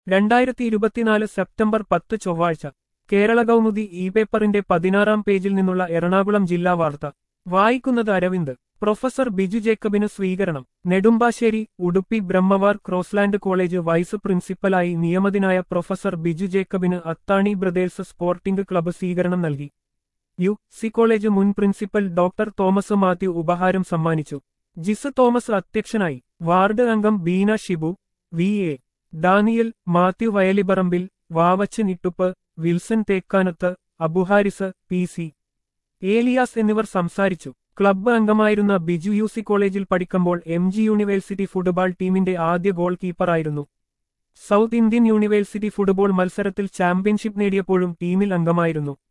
രണ്ടായിരത്തി ഇരുപത്തിനാല് സെപ്റ്റംബർ പത്ത് ചൊവ്വാഴ്ച കേരള കൗമുദി ഇ പേപ്പറിന്റെ പതിനാറാം പേജിൽ നിന്നുള്ള എറണാകുളം ജില്ലാ വാർത്ത വായിക്കുന്നത് അരവിന്ദ് പ്രൊഫസർ ബിജു ജേക്കബിന് സ്വീകരണം Nedumbassery Udupi Brahmavar Crossland college vice പ്രിൻസിപ്പലായി നിയമിതനായ പ്രൊഫസർ ബിജു ജേക്കബിന് അത്താണി ബ്രദേഴ്സ് സ്പോർട്ടിംഗ് ക്ലബ്ബ് സ്വീകരണം നൽകി യു സി കോളേജ് മുൻ പ്രിൻസിപ്പൽ ഡോക്ടർ തോമസ് മാത്യു ഉപഹാരം സമ്മാനിച്ചു ജിസ് തോമസ് അധ്യക്ഷനായി വാർഡ് അംഗം Beena Shibu V A Daniel Mathew Vayaliparambil Vavachan Ittupp Wilson Thekkanath Abuharis P C Elias എന്നിവർ സംസാരിച്ചു ക്ലബ്ബ് അംഗമായിരുന്ന ബിജു യു സി കോളേജിൽ പഠിക്കുമ്പോൾ എം ജി യൂണിവേഴ്സിറ്റി ഫുട്ബോൾ ടീമിന്റെ ആദ്യ ഗോൾ കീപ്പറായിരുന്നു സൗത്ത് ഇന്ത്യൻ യൂണിവേഴ്സിറ്റി ഫുട്ബോൾ മത്സരത്തിൽ ചാമ്പ്യൻഷിപ്പ് നേടിയപ്പോഴും ടീമിൽ അംഗമായിരുന്നു